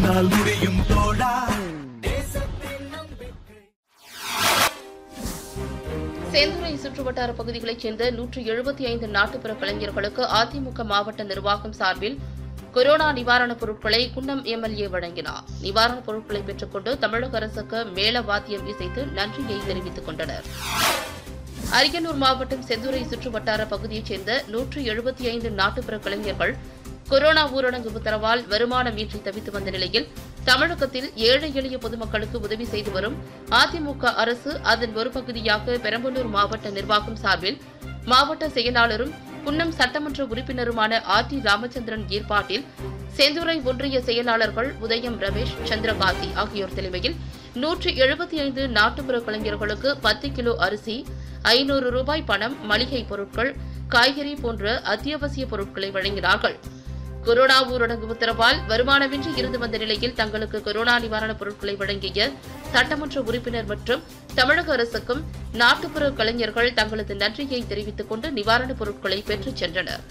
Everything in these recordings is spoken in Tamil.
உன்னால் முடியும் தோழா செந்துறை சுற்றுவட்டார பகுதிகளைச் சேர்ந்த நூற்று எழுபத்தி ஐந்து நாட்டுப்புற கலைஞர்களுக்கு அதிமுக மாவட்ட நிர்வாகம் சார்பில் கொரோனா நிவாரணப் பொருட்களை குன்னம் எம்எல்ஏ வழங்கினார் நிவாரணப் பொருட்களை பெற்றுக்கொண்டு தமிழக அரசுக்கு மேள வாத்தியம் இசைத்து நன்றியை தெரிவித்துக் கொண்டனர் அரியலூர் மாவட்டம் செந்துறை சுற்றுவட்டார பகுதியைச் சேர்ந்த நூற்று எழுபத்தி ஐந்து நாட்டுப்புற கலைஞர்கள் கொரோனா ஊரடங்கு உத்தரவால் வருமானமின்றி தவித்து வந்த நிலையில் தமிழகத்தில் ஏழை எளிய பொதுமக்களுக்கு உதவி செய்து வரும் அதிமுக அரசு அதன் ஒரு பகுதியாக பெரம்பலூர் மாவட்ட நிர்வாகம் சார்பில் மாவட்ட செயலாளரும் குன்னம் சட்டமன்ற உறுப்பினருமான ஆர் டி ராமச்சந்திரன் ஏற்பாட்டில் செந்துறை ஒன்றிய செயலாளர்கள் உதயம் ரமேஷ் சந்திரகாந்தி ஆகியோர் தலைமையில் நூற்று எழுபத்தி ஐந்து நாட்டுப்புற கலைஞர்களுக்கு பத்து கிலோ அரிசி ஐநூறு ரூபாய் பணம் மளிகை பொருட்கள் காய்கறி போன்ற அத்தியாவசிய பொருட்களை வழங்கினார்கள் கொரோனா ஊரடங்கு உத்தரவால் வருமானமின்றி இருந்து வந்த நிலையில் தங்களுக்கு கொரோனா நிவாரணப் பொருட்களை வழங்கிய சட்டமன்ற உறுப்பினர் மற்றும் தமிழக அரசுக்கும் நாட்டுப்புற கலைஞர்கள் தங்களது நன்றியை தெரிவித்துக் கொண்டு நிவாரணப் பொருட்களை பெற்றுச் சென்றனர்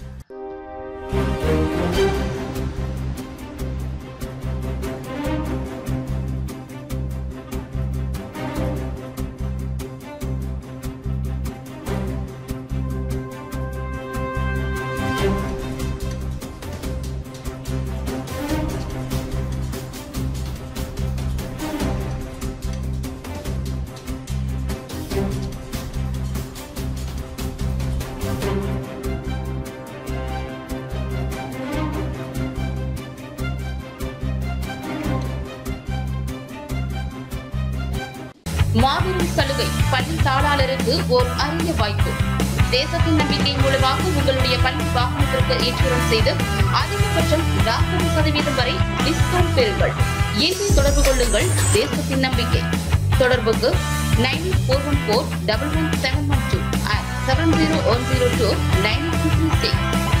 மாபெரும் சலுகை பள்ளி தாளாளருக்கு ஓர் அரிய வாய்ப்பு தேசத்தின் நம்பிக்கை மூலமாக உங்களுடைய பள்ளி வாகனத்திற்கு இன்சூரன்ஸ் செய்து அதிகபட்சம் நாற்பது சதவீதம் வரை டிஸ்கவுண்ட் பெறுங்கள் இன்றே தொடர்பு கொள்ளுங்கள் தேசத்தின் நம்பிக்கை தொடர்புக்கு nine four one four double one seven one two seven zero one zero two nine six